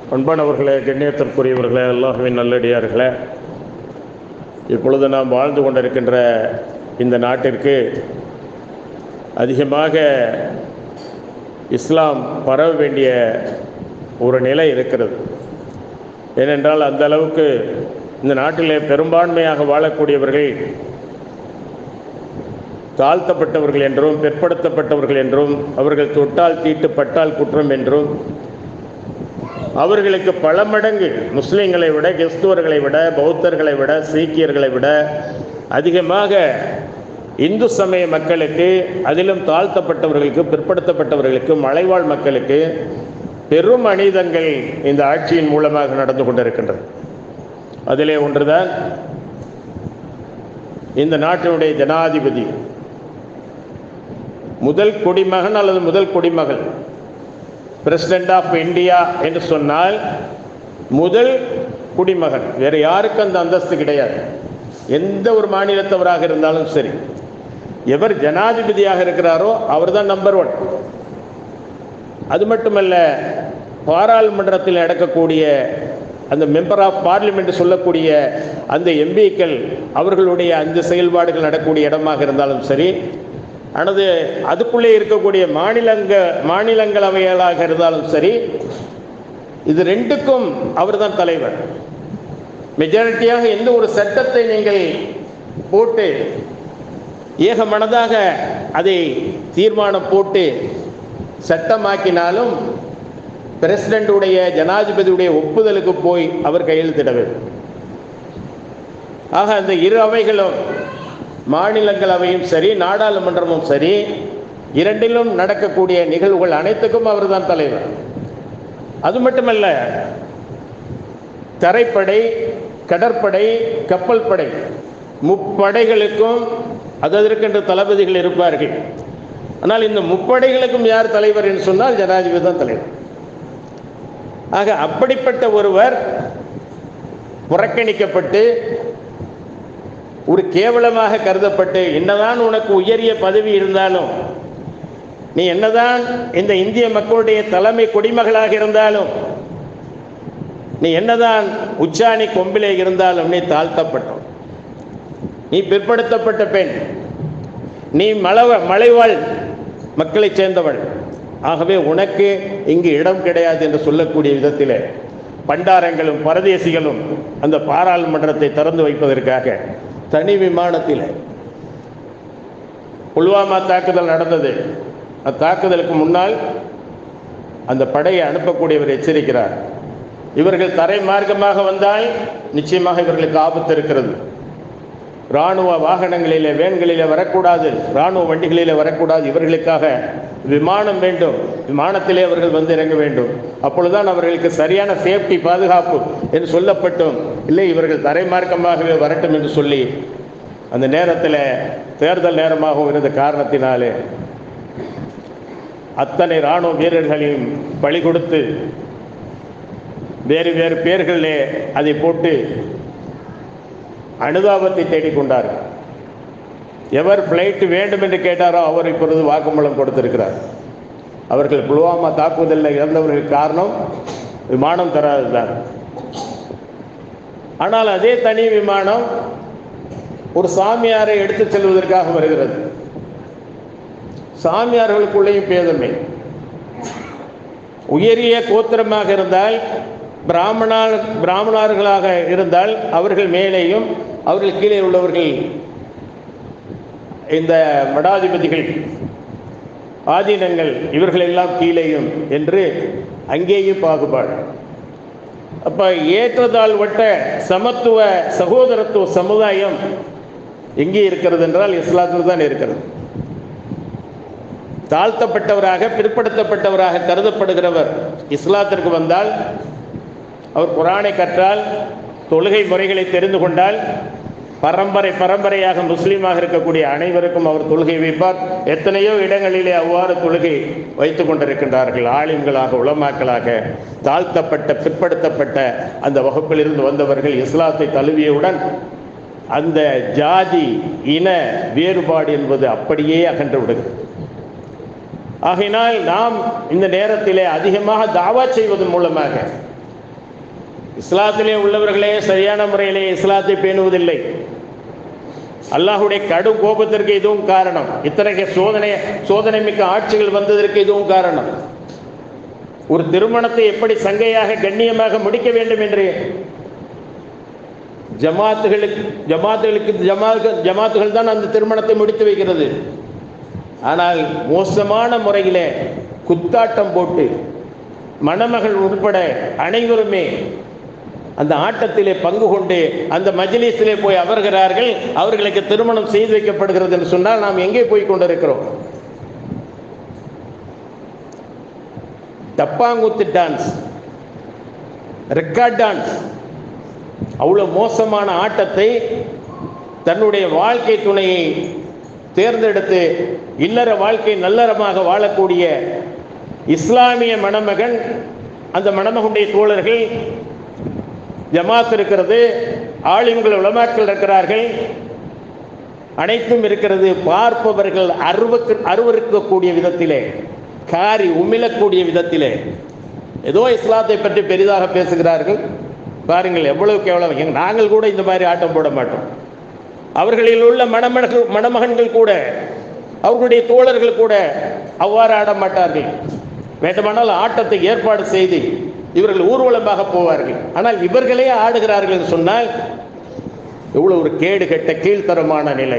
அன்பானவர்களே கண்ணியத்திற்குரியவர்களே அல்லாஹுவின் நல்லடியார்களே இப்பொழுது நாம் வாழ்ந்து கொண்டிருக்கின்ற இந்த நாட்டிற்கு அதிகமாக இஸ்லாம் பரவ வேண்டிய ஒரு நிலை இருக்கிறது ஏனென்றால் அந்த அளவுக்கு இந்த நாட்டிலே பெரும்பான்மையாக வாழக்கூடியவர்கள் தாழ்த்தப்பட்டவர்கள் என்றும் பிற்படுத்தப்பட்டவர்கள் என்றும் அவர்கள் தொட்டால் தீட்டு பட்டால் குற்றம் என்றும் அவர்களுக்கு பல மடங்கு முஸ்லீம்களை விட கிறிஸ்துவர்களை விட பௌத்தர்களை விட சீக்கியர்களை விட அதிகமாக இந்து சமய மக்களுக்கு அதிலும் தாழ்த்தப்பட்டவர்களுக்கு பிற்படுத்தப்பட்டவர்களுக்கு மலைவாழ் மக்களுக்கு பெரும் அநீதங்கள் இந்த ஆட்சியின் மூலமாக நடந்து கொண்டிருக்கின்றது அதிலே ஒன்றுதான் இந்த நாட்டினுடைய ஜனாதிபதி முதல் குடிமகன் அல்லது முதல் குடிமகள் பிரசிடென்ட் ஆஃப் இந்தியா என்று சொன்னால் முதல் குடிமகன் வேறு யாருக்கும் அந்த அந்தஸ்து கிடையாது எந்த ஒரு மாநிலத்தவராக இருந்தாலும் சரி எவர் ஜனாதிபதியாக இருக்கிறாரோ அவர் தான் நம்பர் ஒன் அது மட்டுமல்ல பாராளுமன்றத்தில் நடக்கக்கூடிய அந்த மெம்பர் ஆஃப் பார்லிமெண்ட் சொல்லக்கூடிய அந்த எம்பிக்கள் அவர்களுடைய அந்த செயல்பாடுகள் நடக்கக்கூடிய இடமாக இருந்தாலும் சரி அல்லது அதுக்குள்ளே இருக்கக்கூடிய மாநிலங்க மாநிலங்களவைகளாக இருந்தாலும் சரி இது ரெண்டுக்கும் அவர்தான் தலைவர் மெஜாரிட்டியாக எந்த ஒரு சட்டத்தை நீங்கள் போட்டு ஏக மனதாக அதை தீர்மானம் போட்டு சட்டமாக்கினாலும் பிரசிடண்டுடைய ஜனாதிபதியுடைய ஒப்புதலுக்கு போய் அவர் கையெழுத்திட வேண்டும் ஆக அந்த இரு அவைகளும் மாநிலங்களவையும் சரி நாடாளுமன்றமும் சரி இரண்டிலும் நடக்கக்கூடிய நிகழ்வுகள் அனைத்துக்கும் அவர்தான் தலைவர் அது மட்டுமல்ல தரைப்படை கடற்படை கப்பல் படை முப்படைகளுக்கும் அதற்கென்று தளபதிகள் இருப்பார்கள் ஆனால் இந்த முப்படைகளுக்கும் யார் தலைவர் என்று சொன்னால் ஜனாதிபதி தான் தலைவர் ஆக அப்படிப்பட்ட ஒருவர் புறக்கணிக்கப்பட்டு ஒரு கேவலமாக கருதப்பட்டு என்னதான் உனக்கு உயரிய பதவி இருந்தாலும் நீ என்னதான் இந்த இந்திய மக்களுடைய தலைமை குடிமகளாக இருந்தாலும் நீ என்னதான் உச்சாணி கொம்பிலே இருந்தாலும் நீ தாழ்த்தப்பட்டோம் நீ பிற்படுத்தப்பட்ட பெண் நீ மலவ மலைவாழ் மக்களைச் சேர்ந்தவள் ஆகவே உனக்கு இங்கு இடம் கிடையாது என்று சொல்லக்கூடிய விதத்தில் பண்டாரங்களும் பரதேசிகளும் அந்த பாராளுமன்றத்தை திறந்து வைப்பதற்காக தனி விமானத்தில் புல்வாமா தாக்குதல் நடந்தது அத்தாக்குதலுக்கு முன்னால் அந்த படையை அனுப்பக்கூடியவர் எச்சரிக்கிறார் இவர்கள் தரை மார்க்கமாக வந்தால் நிச்சயமாக இவர்களுக்கு ஆபத்து இருக்கிறது இராணுவ வாகனங்களிலே வேன்களிலே வரக்கூடாது இராணுவ வண்டிகளிலே வரக்கூடாது இவர்களுக்காக விமானம் வேண்டும் விமானத்திலே அவர்கள் வந்து இறங்க வேண்டும் அப்பொழுதுதான் அவர்களுக்கு சரியான சேஃப்டி பாதுகாப்பு என்று சொல்லப்பட்டும் இல்லை இவர்கள் தரைமார்க்கமாகவே வரட்டும் என்று சொல்லி அந்த நேரத்தில் தேர்தல் நேரமாகவும் இருந்த காரணத்தினாலே அத்தனை இராணுவ வீரர்களையும் பழி கொடுத்து வேறு வேறு பேர்களிலே அதை போட்டு அனுதாபத்தை தேடிக்கொண்டார் எவர் ஃப்ளைட் வேண்டும் என்று கேட்டாரோ அவர் இப்பொழுது வாக்குமூலம் கொடுத்திருக்கிறார் அவர்கள் புல்வாமா தாக்குதலில் இறந்தவர்கள் காரணம் விமானம் தராதுதான் ஆனால் அதே தனி விமானம் ஒரு சாமியாரை எடுத்துச் செல்வதற்காக வருகிறது சாமியார்களுக்குள்ளேயும் பேதமை உயரிய கோத்திரமாக இருந்தால் பிராமணார் பிராமணர்களாக இருந்தால் அவர்கள் மேலேயும் அவர்கள் கீழே உள்ளவர்கள் இந்த மடாதிபதிகள் ஆதீனங்கள் இவர்கள் எல்லாம் கீழேயும் என்று அங்கேயும் பாகுபாடு அப்ப ஏற்றதால் வட்ட சமத்துவ சகோதரத்துவ சமுதாயம் எங்கே இருக்கிறது என்றால் இஸ்லாத்தில் தான் இருக்கிறது தாழ்த்தப்பட்டவராக பிற்படுத்தப்பட்டவராக கருதப்படுகிறவர் இஸ்லாத்திற்கு வந்தால் அவர் குரானை கற்றால் தொழுகை முறைகளை தெரிந்து கொண்டால் பரம்பரை பரம்பரையாக முஸ்லீமாக இருக்கக்கூடிய அனைவருக்கும் அவர் தொழுகை வைப்பார் எத்தனையோ இடங்களிலே அவ்வாறு தொழுகை வைத்து கொண்டிருக்கின்றார்கள் ஆலிம்களாக உளமாக்களாக தாழ்த்தப்பட்ட பிற்படுத்தப்பட்ட அந்த வகுப்பிலிருந்து வந்தவர்கள் இஸ்லாத்தை தழுவியவுடன் அந்த ஜாதி இன வேறுபாடு என்பது அப்படியே அகன்று விடுகிறது ஆகையினால் நாம் இந்த நேரத்திலே அதிகமாக தாவா செய்வதன் மூலமாக இஸ்லாத்திலே உள்ளவர்களே சரியான முறையிலே இஸ்லாத்தை பேணுவதில்லை அல்லாஹுடைய கடும் கோபத்திற்கு இதுவும் காரணம் இத்தகைய சோதனை சோதனை மிக்க ஆட்சிகள் வந்ததற்கு இதுவும் காரணம் ஒரு திருமணத்தை எப்படி சங்கையாக கண்ணியமாக முடிக்க வேண்டும் என்று ஜமாத்துகளுக்கு ஜமாத்துகளுக்கு ஜமாத்து ஜமாத்துகள் தான் அந்த திருமணத்தை முடித்து வைக்கிறது ஆனால் மோசமான முறையிலே குத்தாட்டம் போட்டு மணமகள் உட்பட அனைவருமே அந்த ஆட்டத்திலே பங்கு கொண்டு அந்த மஜ்லிஸிலே போய் அமர்கிறார்கள் அவர்களுக்கு திருமணம் செய்து வைக்கப்படுகிறது என்று சொன்னால் நாம் எங்கே போய் கொண்டிருக்கிறோம் டப்பாங்குத்து டான்ஸ் ரெக்கார்ட் டான்ஸ் அவ்வளோ மோசமான ஆட்டத்தை தன்னுடைய வாழ்க்கை துணையை தேர்ந்தெடுத்து இல்லற வாழ்க்கை நல்லறமாக வாழக்கூடிய இஸ்லாமிய மணமகன் அந்த மணமகனுடைய தோழர்கள் ஜமாத் இருக்கிறது ஆலிம்கள் உலமாக்கள் இருக்கிறார்கள் அனைத்தும் இருக்கிறது பார்ப்பவர்கள் அருவக்கு அருவருக்கக்கூடிய விதத்திலே காரி உமிழக்கூடிய விதத்திலே ஏதோ இஸ்லாத்தை பற்றி பெரிதாக பேசுகிறார்கள் பாருங்கள் எவ்வளவு கேவலம் எங்க- நாங்கள் கூட இந்த மாதிரி ஆட்டம் போட மாட்டோம் அவர்களில் உள்ள மணமகள் மணமகன்கள் கூட அவர்களுடைய தோழர்கள் கூட அவ்வாறு ஆட மாட்டார்கள் வேண்டுமானால் ஆட்டத்தை ஏற்பாடு செய்து இவர்கள் ஊர்வலமாக போவார்கள் ஆனால் இவர்களே ஆடுகிறார்கள் என்று சொன்னால் எவ்வளவு ஒரு கேடு கெட்ட கீழ்த்தரமான நிலை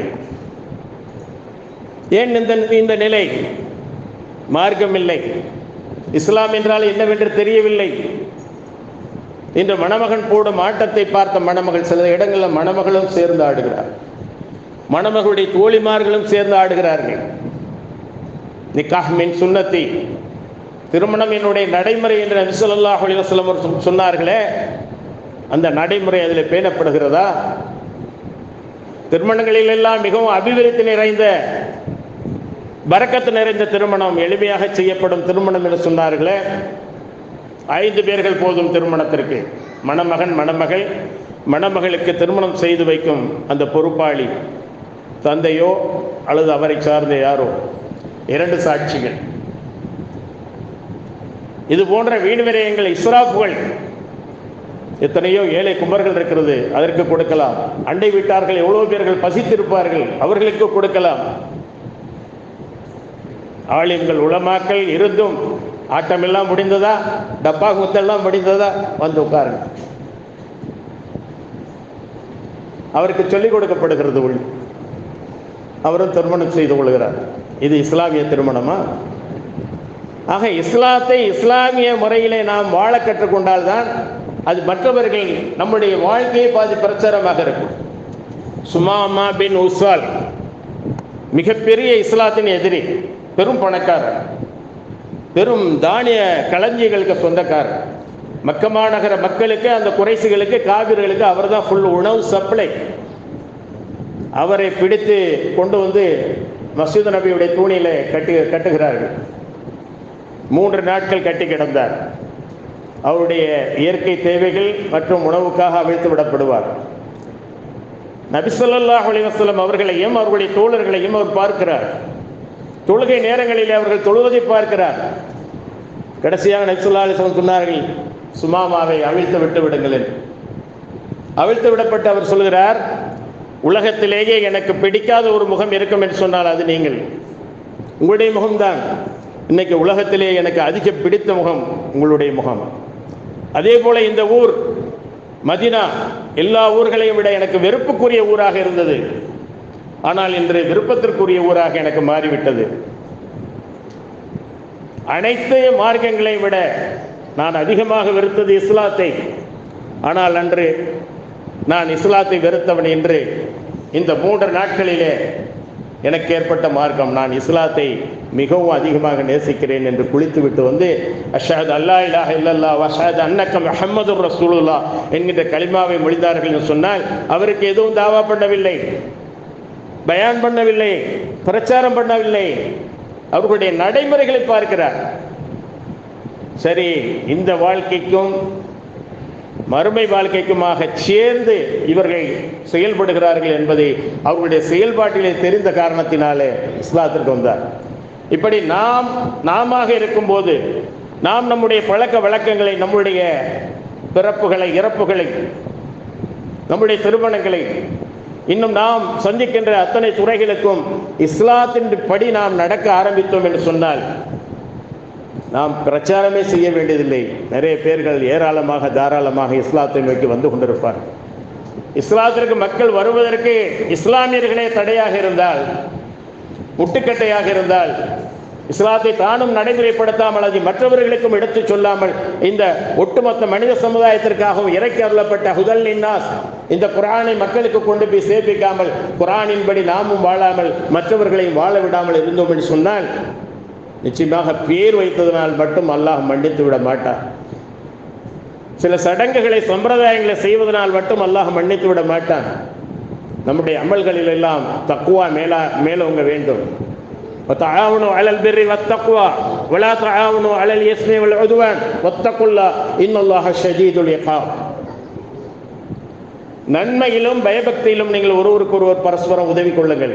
ஏன் இந்த இந்த நிலை மார்க்கம் இல்லை இஸ்லாம் என்றால் என்னவென்று தெரியவில்லை இன்று மணமகன் போடும் ஆட்டத்தை பார்த்த மணமகள் சில இடங்களில் மணமகளும் சேர்ந்து ஆடுகிறார் மணமகளுடைய தோழிமார்களும் சேர்ந்து ஆடுகிறார்கள் நிக்காஹ் மின் சுன்னத்தி திருமணம் என்னுடைய நடைமுறை என்று நபி ஸல்லல்லாஹு அலைஹி வஸல்லம் அவர்கள் சொன்னார்களே அந்த நடைமுறை அதில் பேணப்படுகிறதா திருமணங்களில் எல்லாம் மிகவும் அபிவிருத்தி நிறைந்த பரக்கத்து நிறைந்த திருமணம் எளிமையாக செய்யப்படும் திருமணம் என்று சொன்னார்களே ஐந்து பேர்கள் போதும் திருமணத்திற்கு மணமகன் மணமகள் மணமகளுக்கு திருமணம் செய்து வைக்கும் அந்த பொறுப்பாளி தந்தையோ அல்லது அவரை சார்ந்த யாரோ இரண்டு சாட்சிகள் இது போன்ற வீண் விரயங்கள் இஸ்ராப்புகள் எத்தனையோ ஏழை குமர்கள் இருக்கிறது அதற்கு கொடுக்கலாம் அண்டை வீட்டார்கள் எவ்வளவு பேர்கள் பசித்திருப்பார்கள் அவர்களுக்கு கொடுக்கலாம் ஆலிம்கள் உளமாக்கள் இருந்தும் ஆட்டமெல்லாம் முடிந்ததா டப்பா குத்தெல்லாம் முடிந்ததா வந்து உட்காருங்க அவருக்கு சொல்லிக் கொடுக்கப்படுகிறது உள் அவரும் திருமணம் செய்து கொள்கிறார் இது இஸ்லாமிய திருமணமா ஆக இஸ்லாத்தை இஸ்லாமிய முறையிலே நாம் வாழ கற்றுக்கொண்டால்தான் அது மற்றவர்கள் நம்முடைய வாழ்க்கையை பாதி பிரச்சாரமாக இருக்கும் சுமாமா பின் உஸ்வால் மிகப்பெரிய இஸ்லாத்தின் எதிரி பெரும் பணக்காரர் பெரும் தானிய களஞ்சியங்களுக்கு சொந்தக்காரர் மக்க மாநகர மக்களுக்கு அந்த குறைசிகளுக்கு காவிர்களுக்கு அவர் தான் ஃபுல் உணவு சப்ளை அவரை பிடித்து கொண்டு வந்து மசூத் நபியுடைய தூணில கட்டி கட்டுகிறார்கள் மூன்று நாட்கள் கட்டி கிடந்தார் அவருடைய இயற்கை தேவைகள் மற்றும் உணவுக்காக அவிழ்த்து விடப்படுவார் நபி ஸல்லல்லாஹு அலைஹி வஸல்லம் அவர்களையும் அவர்களுடைய தோழர்களையும் அவர் பார்க்கிறார் தொழுகை நேரங்களில் அவர்கள் தொழுவதை பார்க்கிறார் கடைசியாக நபி ஸல்லல்லாஹு அலைஹி வஸல்லம் சொன்னார்கள் சுமாமாவை அவிழ்த்து விட்டு விடுங்கள் என்று. அவிழ்த்து விடப்பட்டு அவர் சொல்கிறார் உலகத்திலேயே எனக்கு பிடிக்காத ஒரு முகம் இருக்கும் என்று சொன்னால் அது நீங்கள் உங்களுடைய முகம்தான் இன்னைக்கு உலகத்திலே எனக்கு அதிக பிடித்த முகம் உங்களுடைய முகம் அதே போல இந்த ஊர் மதினா எல்லா ஊர்களையும் விட எனக்கு வெறுப்புக்குரிய ஊராக இருந்தது ஆனால் இன்று விருப்பத்திற்குரிய ஊராக எனக்கு மாறிவிட்டது அனைத்து மார்க்கங்களை விட நான் அதிகமாக வெறுத்தது இஸ்லாத்தை ஆனால் அன்று நான் இஸ்லாத்தை வெறுத்தவன் என்று இந்த மூன்று நாட்களிலே எனக்கு ஏற்பட்ட மார்க்கம் நான் இஸ்லாத்தை மிகவும் அதிகமாக நேசிக்கிறேன் என்று குளித்துவிட்டு வந்து அஷாத் அல்லா இலாஹ இல்லல்லா வஷாத் அன்னக்க முஹம்மது ரசூலுல்லா என்கின்ற கலிமாவை மொழிந்தார்கள் என்று சொன்னால் அவருக்கு எதுவும் தாவா பண்ணவில்லை பயான் பண்ணவில்லை பிரச்சாரம் பண்ணவில்லை அவர்களுடைய நடைமுறைகளை பார்க்கிறார் சரி இந்த வாழ்க்கைக்கும் மறுமை வாழ்க்கைக்குமாக சேர்ந்து இவர்கள் செயல்படுகிறார்கள் என்பதை அவர்களுடைய செயல்பாட்டிலே தெரிந்த காரணத்தினாலே இஸ்லாத்திற்கு வந்தார் இப்படி நாம் நாம இருக்கும்போது நாம் நம்முடைய பழக்க வழக்கங்களை நம்முடைய பிறப்புகளை இறப்புகளை நம்முடைய திருமணங்களை இன்னும் நாம் சந்திக்கின்ற அத்தனை துறைகளுக்கும் இஸ்லாத்தின் படி நாம் நடக்க ஆரம்பித்தோம் என்று சொன்னால் நாம் பிரச்சாரமே செய்ய வேண்டியதில்லை நிறைய பேர்கள் ஏராளமாக தாராளமாக இஸ்லாத்தை நோக்கி வந்து கொண்டிருப்பார் இஸ்லாத்திற்கு மக்கள் வருவதற்கு இஸ்லாமியர்களே தடையாக இருந்தால் முட்டுக்கட்டையாக இருந்தால் இஸ்லாத்தை தானும் நடைமுறைப்படுத்தாமல் அதை மற்றவர்களுக்கும் எடுத்துச் சொல்லாமல் இந்த ஒட்டுமொத்த மனித சமுதாயத்திற்காகவும் இறக்கி அருளப்பட்ட ஹுதல் நின்னாஸ் இந்த குரானை மக்களுக்கு கொண்டு போய் சேர்ப்பிக்காமல் குரானின்படி நாமும் வாழாமல் மற்றவர்களையும் வாழ விடாமல் இருந்தோம் என்று சொன்னால் நிச்சயமாக பேர் வைத்ததனால் மட்டும் அல்லாஹ் மன்னித்து விட மாட்டார் சில சடங்குகளை சம்பிரதாயங்களை செய்வதனால் மட்டும் அல்லாஹ் மன்னித்து விட மாட்டான் நம்முடைய அமல்களில் எல்லாம் தக்குவா மேலா மேலோங்க வேண்டும் وتعاونوا على البر والتقوى ولا تعاونوا على الإثم والعدوان واتقوا الله إن الله شديد العقاب நன்மையிலும் பயபக்தியிலும் நீங்கள் ஒருவருக்கு ஒருவர் பரஸ்பரம் உதவி கொள்ளுங்கள்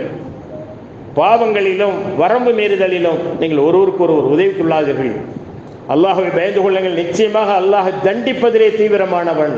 பாவங்களிலும் வரம்பு மீறுதலிலும் நீங்கள் ஒருவருக்கு ஒருவர் உதவி கொள்ளாதீர்கள் அல்லாஹை பயந்து கொள்ளுங்கள் நிச்சயமாக அல்லாஹ் தண்டிப்பதிலே தீவிரமானவன்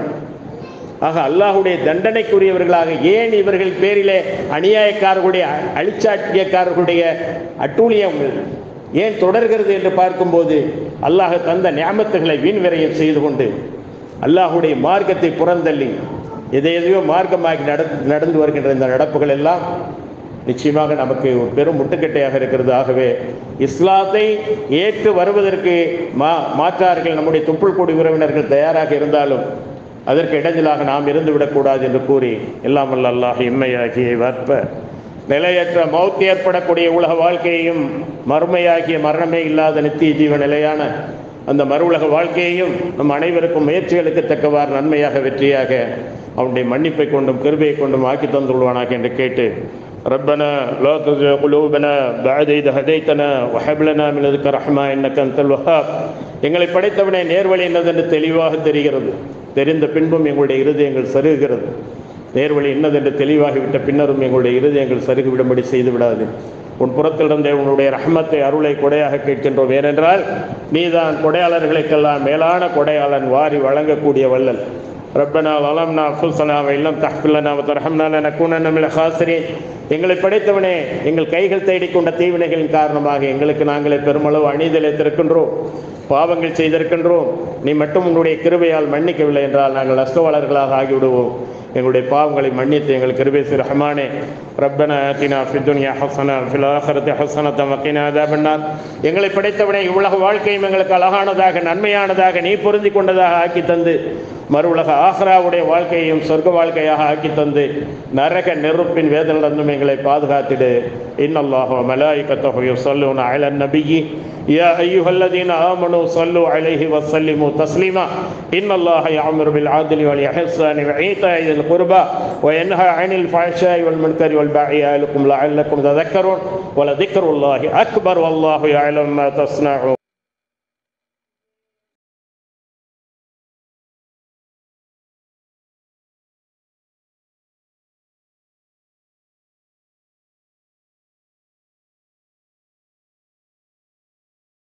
ஆக அல்லாஹுடைய தண்டனைக்குரியவர்களாக ஏன் இவர்கள் பேரிலே அநியாயக்காரர்களுடைய அழிச்சாட்டியக்காரர்களுடைய அட்டூழியங்கள் ஏன் தொடர்கிறது என்று பார்க்கும்போது அல்லாஹ் தந்த ஞாபகத்துகளை வீண் விரயம் செய்து கொண்டு அல்லாஹுடைய மார்க்கத்தை புறந்தள்ளி எதை எதையோ மார்க்கமாகி நட நடந்து வருகின்ற இந்த நடப்புகள் எல்லாம் நிச்சயமாக நமக்கு ஒரு பெரும் முட்டுக்கட்டையாக இருக்கிறது ஆகவே இஸ்லாத்தை ஏற்று வருவதற்கு மா மாற்றார்கள் நம்முடைய துப்புள் கூடி உறவினர்கள் தயாராக இருந்தாலும் அதற்கு இடைஞ்சலாக நாம் இருந்து விடக்கூடாது என்று கூறி எல்லாம் வல்ல அல்லாஹ் இம்மையாகிய வற்ப நிலையற்ற மௌத் ஏற்படக்கூடிய உலக வாழ்க்கையையும் மறுமையாகிய மரணமே இல்லாத நித்திய ஜீவ நிலையான அந்த மறு உலக வாழ்க்கையையும் நம் அனைவருக்கும் முயற்சிகளுக்கு தக்கவாறு நன்மையாக வெற்றியாக அவனுடைய மன்னிப்பை கொண்டும் கிருபையை கொண்டும் ஆக்கி தந்துள்வானாக என்று கேட்டு ربنا لا تزغ قلوبنا بعد إذ هديتنا وهب لنا من لدنك رحمة إنك أنت الوهاب எங்களை படைத்தவனே நேர்வழி என்னதென்று தெளிவாக தெரிகிறது தெரிந்த பின்பும் எங்களுடைய இருதயங்கள் சருகுகிறது நேர்வழி என்னதென்று தெளிவாகிவிட்ட பின்னரும் எங்களுடைய இருதயங்கள் சருகுவிடும்படி செய்து விடாது உன் புறத்திலிருந்தே உன்னுடைய ரஹ்மத்தை அருளை கொடையாக கேட்கின்றோம் ஏனென்றால் நீதான் கொடையாளர்களுக்கெல்லாம் மேலான கொடையாளன் வாரி வழங்கக்கூடிய வள்ளல் ரப்பனா வளம்னா அஃபுல்சனா இல்லம் தஹ்பில்லனா தரஹம்னா லனக்கூனன்ன மினல் ஹாசிரின் எங்களை படைத்தவனே எங்கள் கைகள் தேடிக்கொண்ட தீவினைகளின் காரணமாக எங்களுக்கு நாங்களே பெருமளவு அணிதலைத்திருக்கின்றோம் பாவங்கள் செய்திருக்கின்றோம் நீ மட்டும் உன்னுடைய கிருபையால் மன்னிக்கவில்லை என்றால் நாங்கள் நஷ்டவாளர்களாக ஆகிவிடுவோம் எங்களுடைய பாவங்களை மன்னித்து எங்கள் கிருபை ரஹ்மானே ரப்பனா ஆத்தினா ஃபித்துன்யா ஹசனா ஃபில் ஆஹரத்தி ஹசனத்தம் வக்கினா அதாபன்னார் எங்களை படைத்தவனே இவ்வுலக வாழ்க்கையும் எங்களுக்கு அழகானதாக நன்மையானதாக நீ பொருந்தி கொண்டதாக ஆக்கி தந்து மறு உலக ஆஹ்ராவுடைய வாழ்க்கையையும் சொர்க்க வாழ்க்கையாக ஆக்கி தந்து நரக நெருப்பின் வேதனிலிருந்தும் எங்களை பாதுகாத்திடு இன்னல்லாஹு மலாயிகத்தஹு யுஸல்லூன அலன் நபியி يا أيها الذين آمنوا صلوا عليه وسلموا تسليما إن الله يأمر بالعدل والإحسان وإيتاء ذي القربى وينهى عن الفحشاء والمنكر والبغي يعظكم لعلكم تذكرون ولذكر الله أكبر والله يعلم ما تصنعون